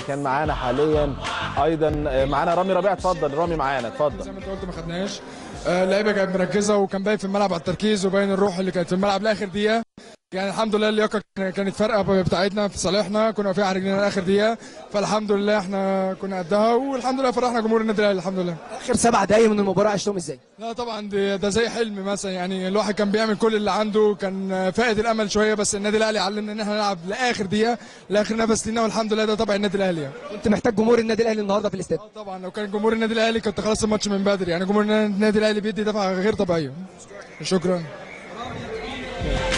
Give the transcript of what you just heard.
كان معانا حاليا ايضا آه، معانا رامي ربيع اتفضل رامي معانا اتفضل زي ما انت قلت ما خدناش آه، اللعيبه كانت مركزه وكان باين في الملعب على التركيز وباين الروح اللي كانت في الملعب لاخر دقيقه يعني الحمد لله اللياقه كانت فارقه بتاعتنا في صالحنا كنا واقفين على رجلينا لاخر دقيقه فالحمد لله احنا كنا قدها والحمد لله فرحنا جمهور النادي الاهلي الحمد لله اخر سبع دقايق من المباراه عشتهم ازاي؟ لا طبعا ده, ده زي حلم مثلا يعني الواحد كان بيعمل كل اللي عنده كان فائد الامل شويه بس النادي الاهلي علمنا ان احنا نلعب لاخر دقيقه لاخر نفس لينا والحمد لله ده طبع النادي الاهلي يعني. كنت محتاج جمهور النادي الاهلي النهارده في الاستاد آه طبعا لو كان جمهور النادي الاهلي كنت خلاص الماتش من بدري يعني جمهور النادي الاهلي بيدي دفعه غير طبيعيه شكرا